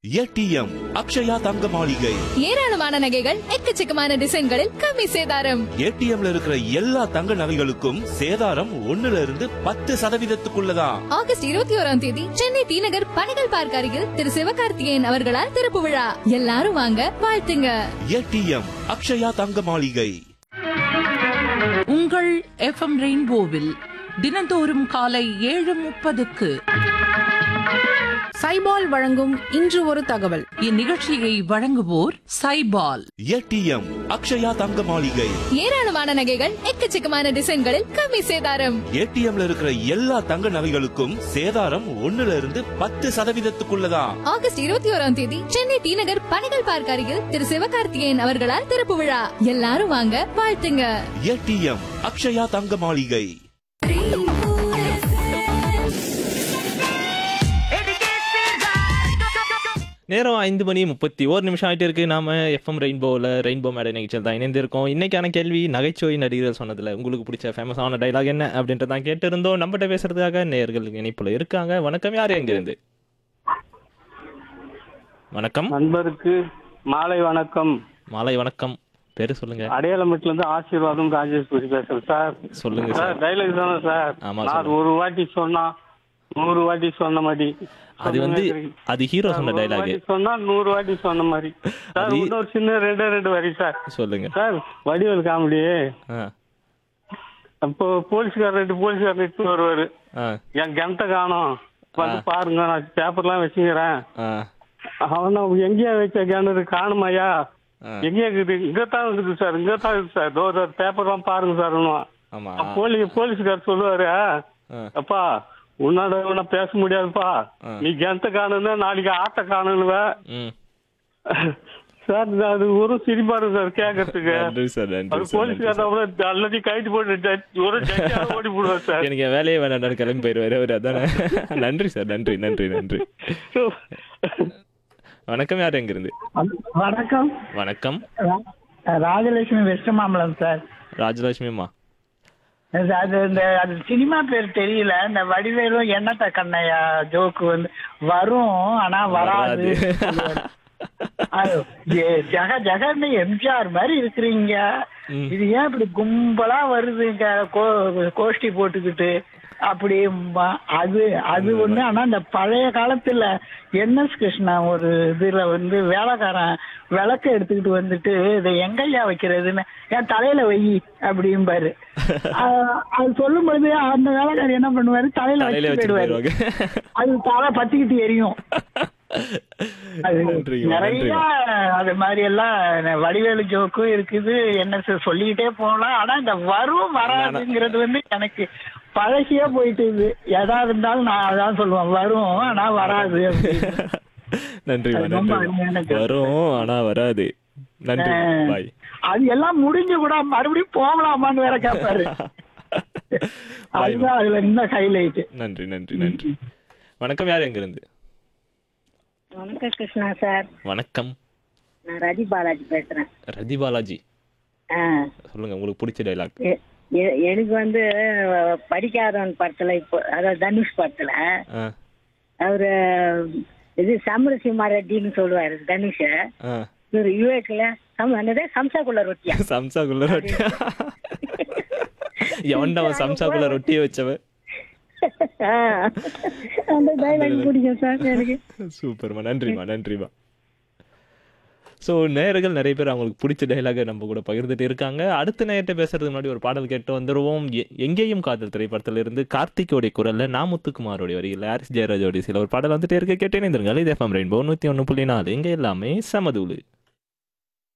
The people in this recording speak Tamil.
ஏடிஎம் அக்ஷயா தங்க மாளிகை ஏராளமான நகைகள் எக்கச்சக்கமான டிசைன்களில் கம்மி சேதாரம் ஏடிஎம்ல இருக்கிற எல்லா தங்க நகைகளுக்கும் சேதாரம் ஒண்ணுல இருந்து பத்து சதவீதத்துக்குள்ளதான் ஆகஸ்ட் இருபத்தி ஓராம் தேதி சென்னை டி நகர் பணிகள் பார்க்க அருகில் திரு சிவகார்த்திகேயன் அவர்களால் திறப்பு விழா எல்லாரும் வாங்க வாழ்த்துங்க ஏடிஎம் அக்ஷயா தங்க மாளிகை உங்கள் எஃப்எம் ரெயின்போவில் தினந்தோறும் காலை ஏழு முப்பதுக்கு சைபால் வழங்கும் இன்று ஒரு தகவல் இந்நிகழ்ச்சியை வழங்குவோர் சைபால் ஏடிஎம் அக்ஷயா தங்க மாளிகை ஏராளமான நகைகள் எக்கச்சக்கமான டிசைன்களில் கம்மி சேதாரம் ஏடிஎம்ல இருக்கிற எல்லா தங்க நகைகளுக்கும் சேதாரம் ஒண்ணுல இருந்து பத்து சதவீதத்துக்குள்ளதான் ஆகஸ்ட் இருபத்தி ஓராம் தேதி சென்னை டி நகர் பணிகள் பார்க்க அருகில் திரு சிவகார்த்திகேயன் அவர்களால் திறப்பு விழா எல்லாரும் வாங்க வாழ்த்துங்க ஏடிஎம் அக்ஷயா தங்க மாளிகை நேரம் ஐந்து மணி முப்பத்தி ஒரு நிமிஷம் ஆயிட்டு இருக்கு நாம எஃப்எம் ரெயின்போவில் ரெயின்போ மேடை நிகழ்ச்சியில் தான் இணைந்திருக்கோம் இன்னைக்கான கேள்வி நகைச்சுவை நடிகர்கள் சொன்னதுல உங்களுக்கு பிடிச்ச ஃபேமஸான டைலாக் என்ன அப்படின்றத தான் கேட்டு இருந்தோம் நம்மகிட்ட பேசுறதுக்காக நேர்கள் இணைப்புல இருக்காங்க வணக்கம் யார் எங்கிருந்து வணக்கம் நண்பருக்கு மாலை வணக்கம் மாலை வணக்கம் பேரு சொல்லுங்க அடையாளமேட்ல இருந்து ஆசீர்வாதம் ராஜேஸ்வரி பேசுறேன் சார் சொல்லுங்க சார் சார் டைலாக் தானே சார் ஆமா, நான் சொல்லுங்க. ஒரு வாட்டி சொன்னா நூறு வாட்டி சொன்ன மாதிரி அது வந்து அது ஹீரோ சொன்ன ஒரு டைலாக் வாட்டி சொன்னா நூறு வாட்டி சொன்ன மாதிரி சார் அது- இன்னொரு சின்ன ரெண்டே ரெண்டு வரி சார் சொல்லுங்க சார் வடிவேல் காமெடி ஆ அப்போ போலீஸ்கார் ரெண்டு போலீஸ்கார் இட்டு வருவாரு ஆ என் கிணத்த காணோம் வந்து பாருங்க நான் பேப்பர்லாம் வச்சுக்கிறேன் ஆ அவன் எங்கேயா வச்ச கிணறு காணுமாயா ஆ. எங்கேயா இருக்குது இங்கத்தான் இருக்குது சார் இங்கத்தான் இருக்குது சார் தோ பேப்பர்லாம் பாருங்க சார் ஆமா போலீஸ் போலீஸ்கார் சொல்லுவாரு ஆ. அப்பா உன்னோட உன்னை பேச முடியாதுப்பா ஆ. நீ கிணத்த காணுன்னா நாளைக்கு ஆட்ட காணுவ ம் சார் அது ஒரு சிரிப்பா இருக்கு சார் கேட்கறதுக்கு நன்றி சார் அது நன்றி சார் நன்றி போலீஸ்கார் சார். அவ்வளவு எல்லாத்தையும் கைது போட்டு ஜட்ஜ்- ஒரு ஜட்ஜால ஓடி போடுவார் சார் எனக்கு என் வேலையே வேண்டாம் கிளம்பி போயிடுவாரு அவர் அதானே நன்றி சார் நன்றி நன்றி நன்றி வணக்கம் யார் எங்கிருந்து வணக்கம் வணக்கம் ரா- ராஜலட்சுமி வெஸ்ட் மாம்பலம் சார் ராஜலட்சுமி அம்மா அது அது இந்த அது சினிமா பேர் தெரியல இந்த வடிவேலும் எண்ணத்த கண்ணையா ஜோக்கு வந்து வரும் ஆனா வராது அது ஏ- ஜெக ஜெகன்னு எம்ஜிஆர் மாதிரி இருக்கிறீங்க ம். இது ஏன் இப்படி கும்பலா வருதுங்க கோ- கோஷ்டி போட்டுக்கிட்டு அப்படி ம- அது அது ஒண்ணு ஆனா இந்த பழைய காலத்துல என்எஸ் கிருஷ்ணா ஒரு இதுல வந்து வேலைக்காரன் விளக்க எடுத்துக்கிட்டு வந்துட்டு இதை எங்கய்யா வைக்கிறதுன்னு என் தலையில வை அப்படிம்பாரு அஹ் அது சொல்லும் பொழுது அந்த வேலைக்காரர் என்ன பண்ணுவாரு தலையில தலையில வச்சு வச்சு போயிடுவாரு போயிடுவாங்க அது தலை பத்திக்கிட்டு எரியும் அது நன்றிங்க, நிறைய நன்றிங்க. அது மாதிரி எல்லாம் வடிவேலு ஜோக்கும் இருக்குது என்ன சார் சொல்லிக்கிட்டே போகலாம் ஆனா இந்த வரும் வராதுங்கிறது வந்து எனக்கு பழகியே போயிட்டு இது எதா இருந்தாலும் நான் அதான் சொல்லுவேன் வரும் ஆனா வராது அப்படின்னு. நன்றி அது ரொம்ப நன்றி அருமையான கருத்து. வரும் ஆனா வராது நன்றி ஆஹ். பாய் அது எல்லாம் முடிஞ்சு கூட மறுபடியும் போகலாமான்னு வேற கேட்பாரு பாய் அதுதான் அதுல இன்னும் ஹைலைட் நன்றி நன்றி நன்றி வணக்கம் யார் எங்கிருந்து வணக்கம் கிருஷ்ணா சார் வணக்கம் நான் ரதி பாலாஜி பேசுறேன் ரதி பாலாஜி ஆ, சொல்லுங்க உங்களுக்கு பிடிச்ச டைலாக் எ- எ- எனக்கு வந்து அஹ், படிக்காதவன் படத்துல இப்போ அதாவது தனுஷ் படத்துல அவரு இது சமரசிம்மா ரெட்டின்னு சொல்லுவாரு தனுஷ் இவர் யுஏக்ல சம் என்னது சம்சாக்குள்ள ரொட்டியா சம்சாக்குள்ள ரொட்டி எவன்டா அவன் சம்சாக்குள்ள ரொட்டியை வச்சவன் ஆ, அந்த டைலாக் பிடிக்கும் சார் எனக்கு சூப்பர்மா நன்றிம்மா நன்றிம்மா ஸோ நேயர்கள் நிறைய பேர் அவங்களுக்கு பிடிச்ச டைலாக நம்ம கூட பகிர்ந்துட்டு இருக்காங்க அடுத்த நேரத்தை பேசுறதுக்கு முன்னாடி ஒரு பாடல் கேட்டு வந்துருவோம் எ- எங்கேயும் காதல் திரைப்படத்துல இருந்து கார்த்திகோடைய குரல்ல நா முத்துக்குமாரோடைய வரியில் ஹாரிஸ் ஜெயராஜோடைய சில ஒரு பாடல் வந்துட்டே இருக்க கேட்டே இருந்திருங்க இது எஃப்எம் ரெயின்போ நூற்றி ஒன்று புள்ளி நாலு இங்கே எல்லாமே சமதூளு